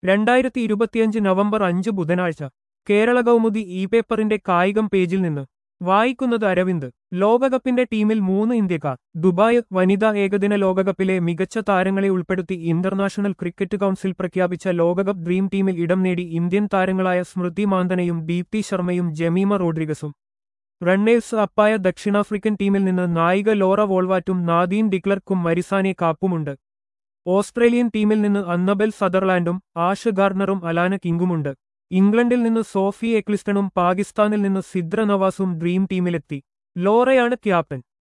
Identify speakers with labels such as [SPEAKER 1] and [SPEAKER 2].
[SPEAKER 1] രണ്ടായിരത്തി ഇരുപത്തിയഞ്ച് നവംബർ അഞ്ച് ബുധനാഴ്ച കേരള കൗമുദി ഇ പേപ്പറിന്റെ കായികം പേജിൽ നിന്ന് വായിക്കുന്നത് അരവിന്ദ് ലോകകപ്പിന്റെ ടീമിൽ മൂന്ന് ഇന്ത്യക്കാർ ദുബായ് വനിതാ ഏകദിന ലോകകപ്പിലെ മികച്ച താരങ്ങളെ ഉൾപ്പെടുത്തി ഇന്റർനാഷണൽ ക്രിക്കറ്റ് കൗൺസിൽ പ്രഖ്യാപിച്ച ലോകകപ്പ് ഡ്രീം ടീമിൽ ഇടം നേടി ഇന്ത്യൻ താരങ്ങളായ സ്മൃതി മാന്തനയും ദീപ്തി ശർമ്മയും ജമീമ റോഡ്രിഗസും റണ്ണേഴ്സ് അപ്പായ ദക്ഷിണാഫ്രിക്കൻ ടീമിൽ നിന്ന് നായിക ലോറ വോൾവാറ്റും നാദീൻ ഡിക്ലർക്കും മരിസാനെ കാപ്പുമുണ്ട് ഓസ്ട്രേലിയൻ ടീമിൽ നിന്ന് അന്നബെൽ സദർലാൻഡും ആഷ് ഗാർണറും അലാന കിങ്കുമുണ്ട് ഇംഗ്ലണ്ടിൽ നിന്ന് സോഫി എക്ലിസ്റ്റണും പാകിസ്ഥാനിൽ നിന്ന് സിദ്ര നവാസും ഡ്രീം ടീമിലെത്തി ലോറയാണ് ക്യാപ്റ്റൻ